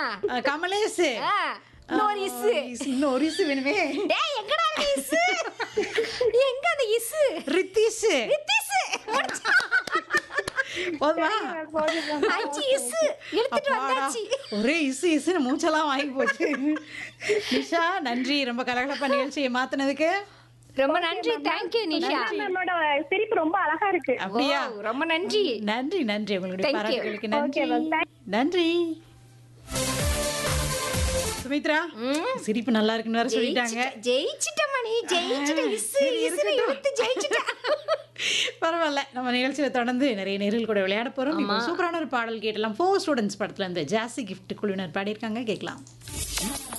அஹ், கமலேஷ் ஆ, இன்னொரு இசு இஸ், இன்னும் ஒரு இசு வேணுமே டேய் எங்கடா அந்த இசு எங்க அந்த இசு ரித்திஷ் ரித்திஸு போதுமா அஞ்சு இசு எடுத்துட்டு அப்பாடா. வந்தாச்சு ஒரே இசு இசுன்னு மூச்செல்லாம் வாங்கி போச்சு நிஷா நன்றி ரொம்ப கலகலப்பா நிகழ்ச்சியை மாத்தினதுக்கு ரொம்ப நன்றி தேங்க்யூ நிஷா மேமோட சிரிப்பு ரொம்ப அழகா இருக்கு அப்படியா ஓ, ரொம்ப நன்றி நன்றி நன்றி உங்களுடைய Thank you. பாராட்டுகளுக்கு Okay, நன்றி ma'am. Thank- நன்றி சுமித்ரா ம். சிரிப்பு நல்லா இருக்குன்னு வேற சொல்லிட்டாங்க ஜெயிச்சிட்ட- ஜெயிச்சிட்ட மணி ஜெயிச்சிட்ட ஆ, இசு சரி, இசுன்னு இருக்கட்டும். இழுத்து ஜெயிச்சிட்ட பரவாயில்ல நம்ம நிகழ்ச்சியில தொடர்ந்து நிறைய நேரில் கூட விளையாட போறோம் இப்போ சூப்பரான ஒரு பாடல் கேட்டலாம் ஃபோர் ஸ்டூடெண்ட்ஸ் படத்துல இருந்து ஜாசி கிஃப்ட் குழுவினர் பாடியிருக்காங்க கேட்கலாம்